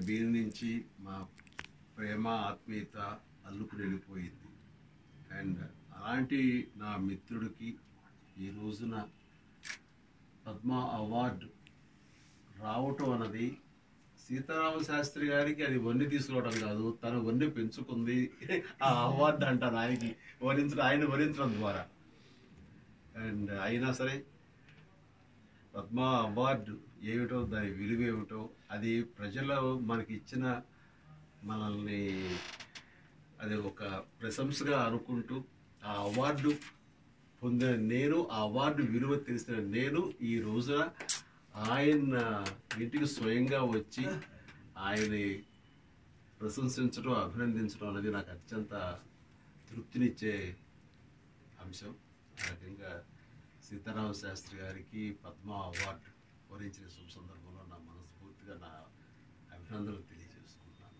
Been నుంచి మా ప్రేమ ఆత్మీయత అల్లుకుని వెళ్ళిపోయింది అండ్ అలాంటి నా మిత్రుడికి ఈ రోజున పద్మ అవార్డు రావటం అన్నది సీతారామ శాస్త్రి గారికి అది వన్ని తీసుకోవడం కాదు తన వన్ని పెంచుకుంది ఆ అవార్డు అంటాను ఆయనకి వరించడం ఆయన వరించడం ద్వారా అండ్ అయినా సరే పద్మ అవార్డు ఏమిటో దాని విలువ ఏమిటో అది ప్రజలు మనకి ఇచ్చిన మనల్ని అది ఒక ప్రశంసగా అనుకుంటూ ఆ అవార్డు పొందిన నేను ఆ అవార్డు విలువ తెలిసిన నేను ఈ రోజున ఆయన ఇంటికి స్వయంగా వచ్చి ఆయన్ని ప్రశంసించడం అభినందించడం అనేది నాకు అత్యంత తృప్తినిచ్చే అంశం ఆ రకంగా సీతారామ శాస్త్రి గారికి పద్మ అవార్డు వరించిన శుభ సందర్భంలో నా మనస్ఫూర్తిగా నా అభినందనలు తెలియజేసుకుంటున్నాను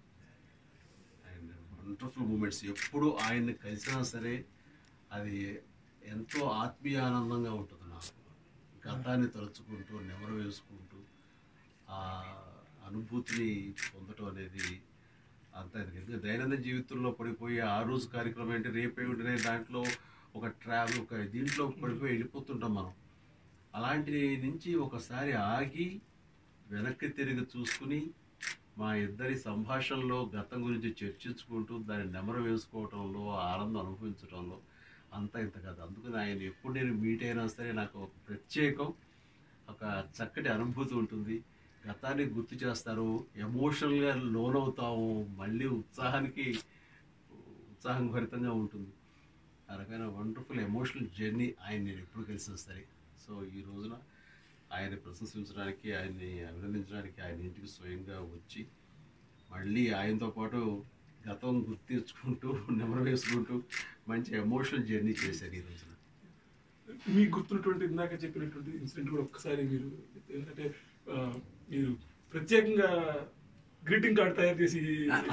అండ్ వండర్ఫుల్ మూమెంట్స్ ఎప్పుడు ఆయన్ని కలిసినా సరే అది ఎంతో ఆత్మీయ ఆనందంగా ఉంటుంది నాకు గతాన్ని తలుచుకుంటూ నెమరు వేసుకుంటూ ఆ అనుభూతిని పొందటం అనేది అంత ఎందుకంటే దైనందిన జీవితంలో పడిపోయి ఆ రోజు కార్యక్రమం ఏంటి రేపే ఉంటేనే దాంట్లో ఒక ట్రావెల్ ఒక దీంట్లో పడిపోయి వెళ్ళిపోతుంటాం మనం అలాంటి నుంచి ఒకసారి ఆగి వెనక్కి తిరిగి చూసుకుని మా ఇద్దరి సంభాషణలో గతం గురించి చర్చించుకుంటూ దాన్ని నెమరు వేసుకోవటంలో ఆనందం అనుభవించడంలో అంతా ఇంత కాదు అందుకని ఆయన ఎప్పుడు నేను మీట్ అయినా సరే నాకు ఒక ప్రత్యేకం ఒక చక్కటి అనుభూతి ఉంటుంది గతాన్ని గుర్తు చేస్తారు ఎమోషనల్గా లోనవుతాము మళ్ళీ ఉత్సాహానికి ఉత్సాహం భరితంగా ఉంటుంది ఆ రకమైన వండర్ఫుల్ ఎమోషనల్ జర్నీ ఆయన నేను ఎప్పుడు కలిసినా సరే సో ఈ రోజున ఆయన ప్రశంసించడానికి ఆయన్ని అభినందించడానికి ఆయన ఇంటికి స్వయంగా వచ్చి మళ్ళీ ఆయనతో పాటు గతం గుర్తించుకుంటూ నెమరు వేసుకుంటూ మంచి ఎమోషనల్ జర్నీ చేశారు ఈ రోజున మీకు గుర్తున్నటువంటి ఇందాక చెప్పినటువంటి ఇన్సిడెంట్ కూడా ఒక్కసారి మీరు ఎందుకంటే ఆ, మీరు ప్రత్యేకంగా గ్రీటింగ్ కార్డ్ తయారు చేసి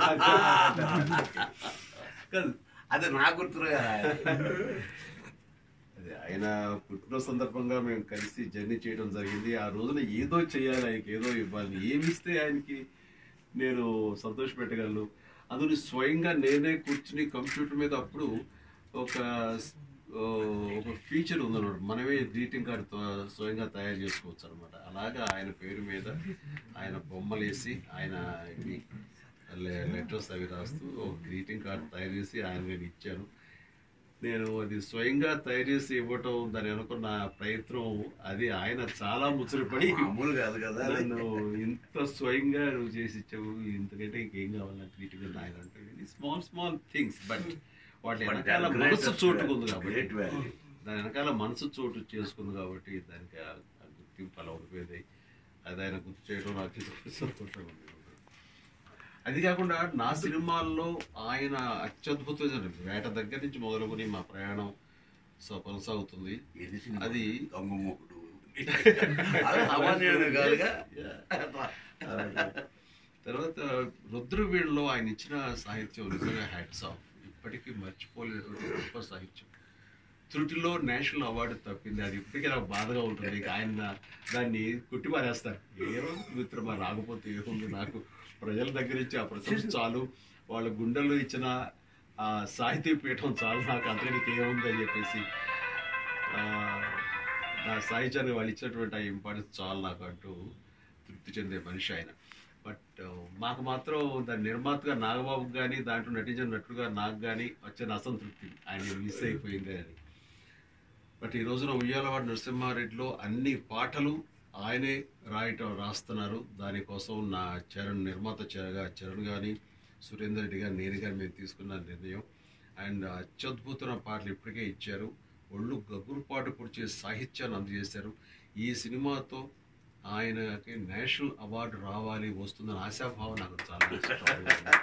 కాదు అది నా గుర్తుగా అదే ఆయన పుట్టిన సందర్భంగా మేము కలిసి జర్నీ చేయడం జరిగింది ఆ రోజున ఏదో చేయాలి ఆయనకి ఏదో ఇవ్వాలి ఏమి ఇస్తే ఆయనకి నేను సంతోష పెట్టగలను అందులో స్వయంగా నేనే కూర్చుని కంప్యూటర్ మీద అప్పుడు ఒక ఓ, ఒక ఫీచర్ ఉందన్నమాట మనమే గ్రీటింగ్ కార్డ్ స్వయంగా తయారు చేసుకోవచ్చు అనమాట అలాగా ఆయన పేరు మీద ఆయన బొమ్మలు వేసి ఆయన ఇవి లెటర్స్ అవి రాస్తూ ఒక గ్రీటింగ్ కార్డ్ తయారు చేసి ఆయన నేను ఇచ్చాను నేను అది స్వయంగా తయారు చేసి ఇవ్వటం దాని అనుకున్న ప్రయత్నం అది ఆయన చాలా ముచ్చటపడి మామూలు కాదు కదా అది. నన్ను ఇంత స్వయంగా నువ్వు చేసి ఇచ్చావు ఇంతకంటే ఇంకేం కావాలి నాకు వీటికి ఆయన అంటే స్మాల్ స్మాల్ థింగ్స్ బట్ వాటి But వెనకాల that మనసు greatest చోటుకుంది value, కాబట్టి great value. దాని వెనకాల మనసు చోటు చేసుకుంది కాబట్టి దానికి ఆ ఆ గుర్తింపు అలా ఉండిపోయింది అది ఆయన గుర్తు చేయడం నాకు సంతోషంగా ఉంది అది కాకుండా నా సినిమాల్లో ఆయన అత్యద్భుతమైన వేట దగ్గర నుంచి మొదలుకొని మా ప్రయాణం సో కొనసాగుతుంది ఇది సినిమా. అది దొంగ మొగుడు అది సామాన్యుడు కాదుగా తర్వాత రుద్రవీణలో ఆయన ఇచ్చిన సాహిత్యం నిజంగా హ్యాట్స్ ఆఫ్ ఇప్పటికీ మర్చిపోలేనటువంటి గొప్ప సాహిత్యం త్రుటిలో నేషనల్ అవార్డు తప్పింది అది ఇప్పటికీ నాకు బాధగా ఉంటుంది ఇక ఆయన దాన్ని కుట్టిపారేస్తారు ఏ రోజు మిత్రమా రాకపోతే ఏముంది నాకు ప్రజల దగ్గర ఇచ్చి ఆ ప్రశంస చాలు వాళ్ళ గుండెల్లో ఇచ్చిన ఆ సాహితీ పీఠం చాలు నాకు అంతకనికి ఏముంది అని చెప్పేసి ఆ, నా సాహిత్యాన్ని వాళ్ళు ఇచ్చినటువంటి ఆ ఇంపార్టెన్స్ చాలు నాకు అంటూ తృప్తి చెందే మనిషి ఆయన బట్ మాకు మాత్రం దాని నిర్మాతగా నాగబాబుకి కానీ దాంట్లో నటించిన నటుడుగా నాకు కానీ వచ్చిన అసంతృప్తి ఆయన మిస్ అయిపోయింది అని బట్ ఈ రోజున ఉయ్యాలవాడ నరసింహారెడ్డిలో అన్ని పాటలు ఆయనే రాయటం రాస్తున్నారు దానికోసం నా చరణ్ నిర్మాత చరగా చరణ్ కానీ సురేందర్ రెడ్డి గారు నేను కానీ మేము తీసుకున్న నిర్ణయం అండ్ అత్యద్భుతమైన పాటలు ఇప్పటికే ఇచ్చారు ఒళ్ళు గగురుపాటు పొడిచే సాహిత్యాన్ని అందజేశారు ఈ సినిమాతో ఆయనకి నేషనల్ అవార్డు రావాలి వస్తుందని ఆశాభావం నాకు చాలా ఇష్టం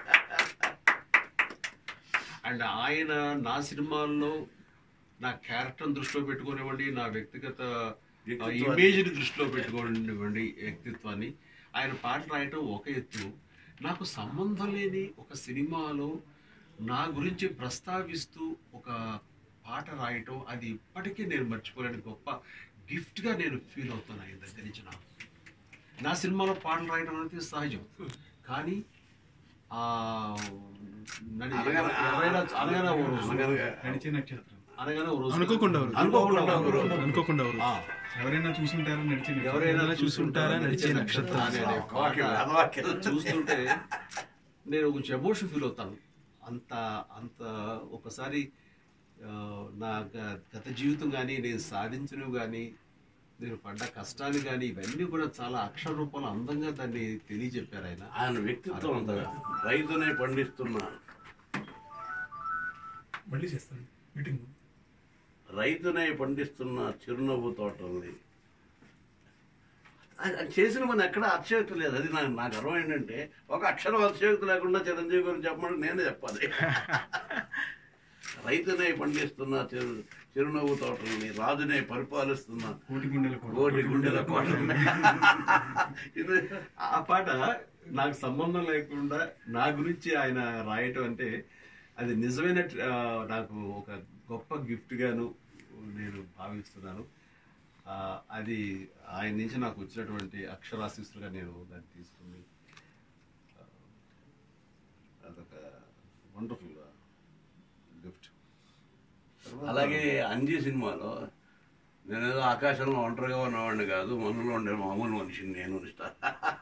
అండ్ ఆయన నా సినిమాల్లో నా క్యారెక్టర్ దృష్టిలో పెట్టుకునివ్వండి నా వ్యక్తిగత వ్యక్తిత్వాన్ని. ఇమేజ్ని దృష్టిలో పెట్టుకోనివ్వండి వ్యక్తిత్వాన్ని ఆయన పాటలు రాయటం ఒక ఎత్తు నాకు సంబంధం లేని ఒక సినిమాలో నా గురించి ప్రస్తావిస్తూ ఒక పాట రాయటం అది ఇప్పటికీ నేను మర్చిపోలేని గొప్ప గిఫ్ట్గా నేను ఫీల్ అవుతాను ఆయన దగ్గర నుంచి నాకు నా సినిమాలో పాటలు రాయడం అనేది సహజం కానీ ఆ నడి- అనగన- ఎవరైనా అనగానే ఓ రోజు అనగనగా. నడిచే నక్షత్రం అనగానే ఓ రోజు అనుకోకుండా ఒక రోజు. అనుకోకుండా ఒక రోజు. అనుకోకుండా ఒక రోజు. ఆ, ఎవరైనా చూసుంటారా నడిచే నక్షత్రం? ఎవరైనా చూసుంటారా నడిచే నక్షత్రం అనే అనే పాట వేదవాక్యం. చూస్తుంటే నేను కొంచెం ఎమోషన్ ఫీల్ అవుతాను అంత అంత ఒకసారి ఆ, నా గ- గత జీవితం కానీ నేను సాధించినవి కానీ నేను పడ్డ కష్టాలు కానీ ఇవన్నీ కూడా చాలా అక్షర రూపంలో అందంగా దాన్ని తెలియజెప్పారు ఆయన ఆయన వ్యక్తిత్వం అంతగా రైతునే పండిస్తున్న మళ్ళీ చేస్తాను మీటింగ్ రైతునే పండిస్తున్న చిరునవ్వు తోటల్ని అది అది చేసిన మన ఎక్కడ అతిశయోక్తి లేదు అది నాకు నాకు గర్వం ఏంటంటే ఒక అక్షరం అతిశయోక్తి లేకుండా చిరంజీవి గురించి చెప్పమని నేనే చెప్పాలి రైతునే పండిస్తున్న చిరు చిరునవ్వు తోటల్ని రాజునే పరిపాలిస్తున్న కోటి గుండెల కోట. కోటి గుండెల కోట ఇది ఆ పాట నాకు సంబంధం లేకుండా నా గురించి ఆయన రాయటం అంటే అది నిజమైన ఆ, నాకు ఒక గొప్ప గిఫ్ట్ గాను నేను భావిస్తున్నాను ఆ, అది ఆయన నుంచి నాకు వచ్చినటువంటి అక్షరాశిస్తులుగా నేను దాన్ని తీసుకుని ఆ, అదొక వండర్ఫుల్ గిఫ్ట్ అలాగే అంజీ సినిమాలో నేనేదో ఆకాశంలో ఒంటరిగా ఉన్నవాడిని కాదు మనలో ఉండే మామూలు మనిషిని నేను స్టార్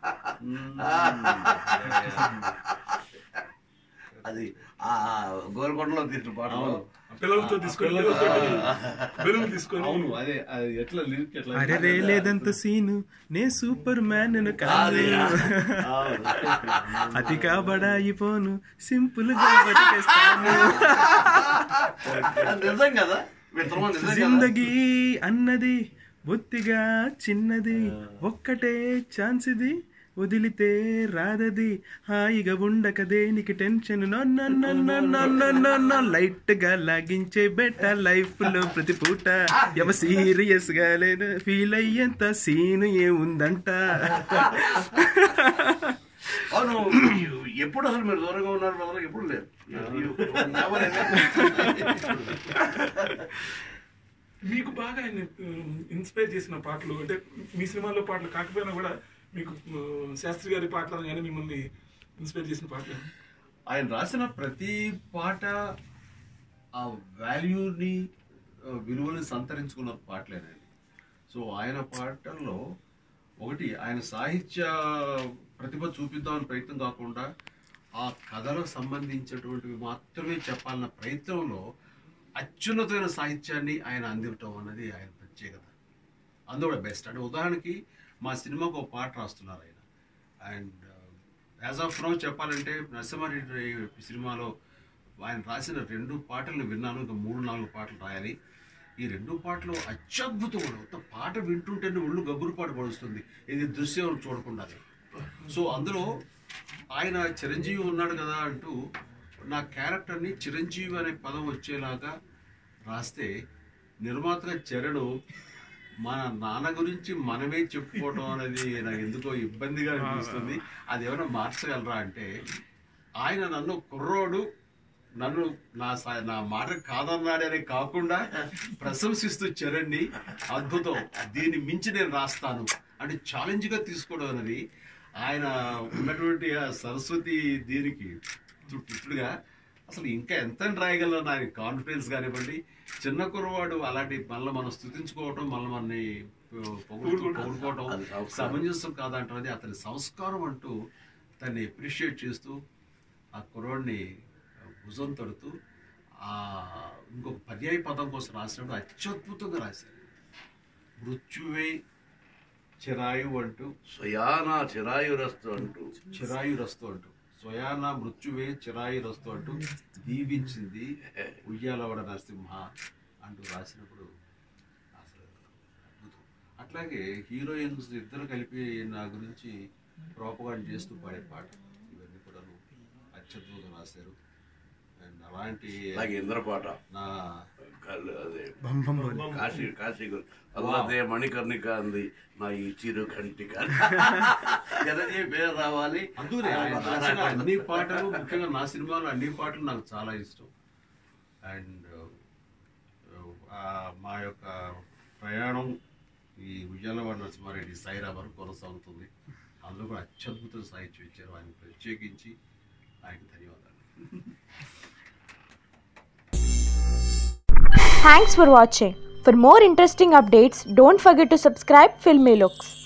అది ఆ గోల్కొండలో తీసిన పాటలో అవును. పిల్లలతో తీసుకొని పిల్లలు- పిల్లలతో బెలూన్ తీసుకొని అవును అదే అది ఎట్లా లిరిక్ ఎట్లా అరే రే లేదంత సీను నే సూపర్ మ్యాన్ కాదు అవును. అతి కాబడాయిపోను సింపుల్ గా బతికేస్తాను అది నిజం కదా మిత్రమా నిజం కదా జిందగీ అన్నది బొత్తిగా చిన్నది ఒక్కటే ఛాన్స్ ఇది వదిలితే రాదది హాయిగా ఉండక దేనికి tension no no no no no no no no light గా లాగించే బెట్ట లైఫ్ లో ప్రతి పూట ఎవ సీరియస్ గా లేదు ఫీల్ అయ్యేంత సీన్ ఏముందంట అవును ఎప్పుడు అసలు మీరు దూరంగా ఉన్నారు బ్రదర్ ఎప్పుడు లేదు Never ever. మీకు బాగా ఆయన ఇన్స్పైర్ చేసిన పాటలు అంటే మీ సినిమాలో పాటలు కాకపోయినా కూడా మీకు ఆ, శాస్త్రి గారి పాటలు కానీ మిమ్మల్ని ఇన్స్పైర్ చేసిన పాటలు ఆయన రాసిన ప్రతి పాట ఆ వాల్యూని ఆ, విలువని సంతరించుకున్న పాటలేనండి సో ఆయన పాటల్లో ఒకటి ఆయన సాహిత్య ప్రతిభ చూపిద్దామని ప్రయత్నం కాకుండా ఆ కథలకు సంబంధించినటువంటివి మాత్రమే చెప్పాలన్న ప్రయత్నంలో అత్యున్నతమైన సాహిత్యాన్ని ఆయన అందించడం అన్నది ఆయన ప్రత్యేకత అందులో కూడా బెస్ట్ అంటే ఉదాహరణకి మా సినిమాకు ఒక పాట రాస్తున్నారు ఆయన అండ్ యాజ్ ఆఫ్ నౌ చెప్పాలంటే నరసింహారెడ్డి సినిమాలో ఆయన రాసిన రెండు పాటలు విన్నాను ఇంకా మూడు నాలుగు పాటలు రాయాలి ఈ రెండు పాటలు అత్యద్భుతం ఒక పాట వింటుంటేనే ఒళ్ళు గబ్బురు పాట పడుస్తుంది ఇది దృశ్యం చూడకుండానే సో అందులో ఆయన చిరంజీవి ఉన్నాడు కదా అంటూ నా క్యారెక్టర్ని చిరంజీవి అనే పదం వచ్చేలాగా రాస్తే నిర్మాతగా చరణ్ మన నాన్న గురించి మనమే చెప్పుకోవడం అనేది నాకు ఎందుకో ఇబ్బందిగా అనిపిస్తుంది అది ఏమైనా మార్చగలరా అంటే ఆయన నన్ను కుర్రోడు నన్ను నా స- నా మాట కాదన్నాడనే కాకుండా ప్రశంసిస్తూ చరణ్ని అద్భుతం దీన్ని మించి నేను రాస్తాను అంటే ఛాలెంజ్ గా తీసుకోవడం అనేది ఆయన ఉన్నటువంటి ఆ సరస్వతి దీనికి చుట్టుగా అసలు ఇంకా ఎంత రాయగలను ఆయన కాన్ఫిడెన్స్ కానివ్వండి చిన్న కుర్రవాడు అలాంటి మళ్ళీ మనం స్థుతించుకోవటం మళ్ళీ మనని పొగుడుతూ పొగుడుకోవటం అది సంస్కారం. సమంజసం కాదంటున్నది అతని సంస్కారం అంటూ దాన్ని అప్రిషియేట్ చేస్తూ ఆ కుర్రోడిని భుజం తడుతూ ఆ ఇంకొక పర్యాయ పదం కోసం రాసినప్పుడు అత్యద్భుతంగా రాశారు మృత్యువే చిరాయు అంటూ స్వయాన చిరాయురస్తు అంటూ చిరాయురస్తు అంటూ స్వయాన మృత్యువే చిరాయురస్తు అంటూ దీవించింది ఉయ్యాలవడ నరసింహ అంటూ రాసినప్పుడు అసలు అద్భుతం అట్లాగే హీరోయిన్స్ ఇద్దరు కలిపి నా గురించి ప్రోపగాండ్ చేస్తూ పాడే పాట ఇవన్నీ కూడా అత్యద్భుతంగా రాశారు అండ్ అలాంటి అలాగే ఇంద్రపాట నా కళ్ళు అదే బం బం బం. కాశీ కాశీ గురు. అల్లదే మణికర్ణిక అంది నా ఈ చిరు కంటిక చిరంజీవి పేరు రావాలి అందుకనే ఆయన రాసిన అన్ని పాటలు ముఖ్యంగా నా సినిమాలో అన్ని పాటలు నాకు చాలా ఇష్టం అండ్ మా యొక్క ప్రయాణం ఈ ఉయ్యాలవాడ నరసింహారెడ్డి సైరా వరకు కొనసాగుతుంది అందులో కూడా అత్యద్భుత సాహిత్యం ఇచ్చారు ఆయన ప్రత్యేకించి ఆయనకు ధన్యవాదాలు Thanks for watching. For more interesting updates, don't forget to subscribe Filmy Looks.